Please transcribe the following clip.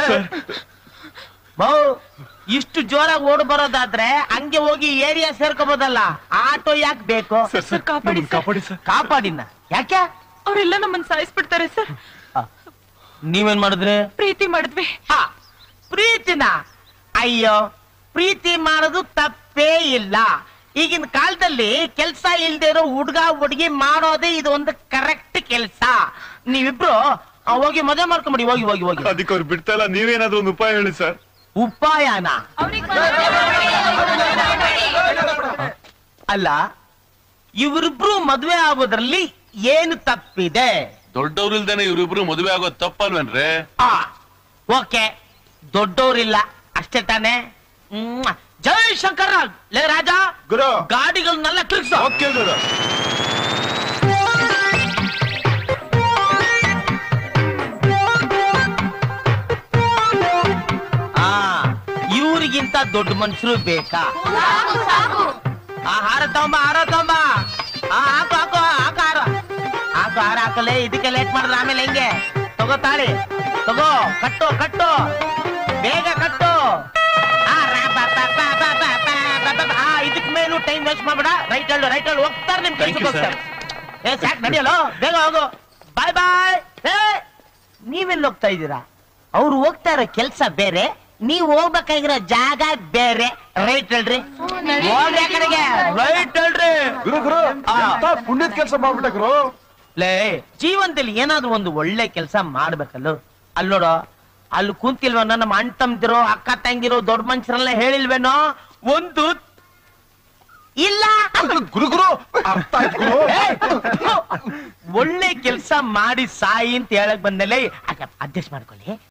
ಬೌ ಇಷ್ಟು ಜೋರಾಗಿ ಓಡ್ ಬರೋದಾದ್ರೆ ಹಂಗೆ ಹೋಗಿ ಏರಿಯಾ ಸೇರ್ಕೋಬೋದಲ್ಲ ಆಟೋ ಯಾಕೆ ಬೇಕು ಸರ್ ಸರ್, ಕಾಪಾಡಿ ನಮ್ಮನ್ನ ಸರ್. ಕಾಪಾಡಿ ಸರ್ ಕಾಪಾಡಿನ ಯಾಕೆ ಅವರೆಲ್ಲ ನಮ್ಮನ್ನ ಸಾಯಿಸ್ಬಿಡ್ತಾರೆ ಸರ್ ಆ, ನೀವೇನ್ ಮಾಡಿದ್ರಿ ಪ್ರೀತಿ ಮಾಡಿದ್ವಿ ಆ, ಪ್ರೀತಿನ ಅಯ್ಯೋ ಪ್ರೀತಿ ಮಾಡೋದು ತಪ್ಪೇ ಇಲ್ಲ ಈಗಿನ ಕಾಲದಲ್ಲಿ ಕೆಲ್ಸ ಇಲ್ದೇ ಇರೋ ಹುಡ್ಗ ಹುಡುಗಿ ಮಾಡೋದೇ ಇದು ಒಂದು ಕರೆಕ್ಟ್ ಕೆಲ್ಸ ನೀವಿಬ್ರು ಆ, ಹೋಗಿ ಮದುವೆ ಮಾಡ್ಕೊಂಬಿಡಿ ಹೋಗಿ ಹೋಗಿ ಹೋಗಿ ಅದಕ್ಕೆ ಅವ್ರು ಬಿಡ್ತಾ ಇಲ್ಲ ನೀವೇನಾದ್ರೂ ಒಂದು ಉಪಾಯ ಹೇಳಿ ಸರ್ ಉಪಾಯನ ಅಲ್ಲ ಇವರಿಬ್ರು ಮದುವೆ ಆಗೋದ್ರಲ್ಲಿ ಏನು ತಪ್ಪಿದೆ ದೊಡ್ಡವ್ರಿಲ್ದೇನೆ ಇವ್ರಿಬ್ರು ಮದುವೆ ಆಗೋದ್ ತಪ್ಪಲ್ವೇನ್ರಿ ಆ ಓಕೆ ದೊಡ್ಡವರಿಲ್ಲ ಅಷ್ಟೇ ತಾನೇ ಮ್ಮ್. ಜೈ ಶಂಕರ ಲೇ ರಾಜ ಗುರು ಗಾಡಿಗಳನ್ನೆಲ್ಲ ತಿರ್ಗ್ಸು ಓಕೆ ಗುರು ಆ ಇವ್ರಿಗಿಂತ ದೊಡ್ಡ ಮನುಷ್ಯರು ಬೇಕಾ ಆ ಹಾರ ತಗೊಂಬ ಹಾರ ತಗೊಂಬ ಆ ಹಾಕು ಹಾಕು ಹಾಕು ಹಾರ ಹಾಕು ಹಾರ ಹಾಕಲೇ ಇದಕ್ಕೆ ಲೇಟ್ ಮಾಡಿದ್ರೆ ಆಮೇಲೆ ಹೆಂಗೆ ತಗೋ ತಾಳಿ ತಗೋ ಕಟ್ಟು ಕಟ್ಟು ಬೇಗ ಕಟ್ಟು ಆ, ರಾ, ಬಾ, ಬಾ, ಬಾ, ಬಾ, ಬಾ, ಬಾ, ಬಾ, ಬಾ, ಬಾ. ಆ, ಇದಕ್ ಮೇಲೂ ಟೈಮ್ ವೇಸ್ಟ್ ಮಾಡ್ಬೇಡ ರೈಟ್ ಹೇಳು ರೈಟ್ ಹೇಳು ಹೋಗ್ತಾರೆ ನಿಮ್ Thank you, ಕೆಲ್ಸಕ್ಕೆ sir. ಹೋಗ್ತಾರೆ ಏ ಸಾಕ್ ನಡಿಯಲ್ಲ ಬೇಗ ಹೋಗು ಬಾಯ್ ಬಾಯ್ ಏ ನೀವೆಲ್ಲ ಹೋಗ್ತಾ ಇದ್ದೀರಾ ಅವ್ರು ಹೋಗ್ತಾ ಇರೋ ಕೆಲ್ಸ ಬೇರೆ ನೀವ್ ಹೋಗ್ಬೇಕಾಗಿರೋ ಜಾಗ ಬೇರೆ ರೈಟ್ ಹೇಳ್ರಿ ಹೋಗ್ರಿ ಆ ಕಡೆಗೆ ರೈಟ್ ಹೇಳ್ರಿ ಗುರು ಗುರು ಆ. ಎಂತ ಪುಣ್ಯದ ಕೆಲಸ ಮಾಡ್ಬಿಟ್ಟೆ ಗುರು ಲೇ ಜೀವನದಲ್ಲಿ ಏನಾದ್ರೂ ಒಂದು ಒಳ್ಳೆ ಕೆಲಸ ಮಾಡ್ಬೇಕಲ್ಲ ಅಲ್ಲೋಡೋ ಅಲ್ಲಿ ಕುಂತಿಲ್ವೇನೋ ನಮ್ಮ ಅಣ್ಣ ತಮ್ದಿರೋ ಅಕ್ಕ ತಂಗಿರೋ ದೊಡ್ಡ ಮನುಷ್ಯರೆಲ್ಲ ಹೇಳಿಲ್ವೇನೋ ಒಂದು ಇಲ್ಲ ಗುರು ಗುರು ಅರ್ಥ ಆಯ್ತು ಗುರು ಏ, ಒಳ್ಳೆ ಕೆಲಸ ಮಾಡಿ ಸಾಯಿ ಅಂತ ಹೇಳಕ್ ಬಂದಲೇ ಅಡ್ಜಸ್ಟ್ ಮಾಡ್ಕೊಳ್ಳಿ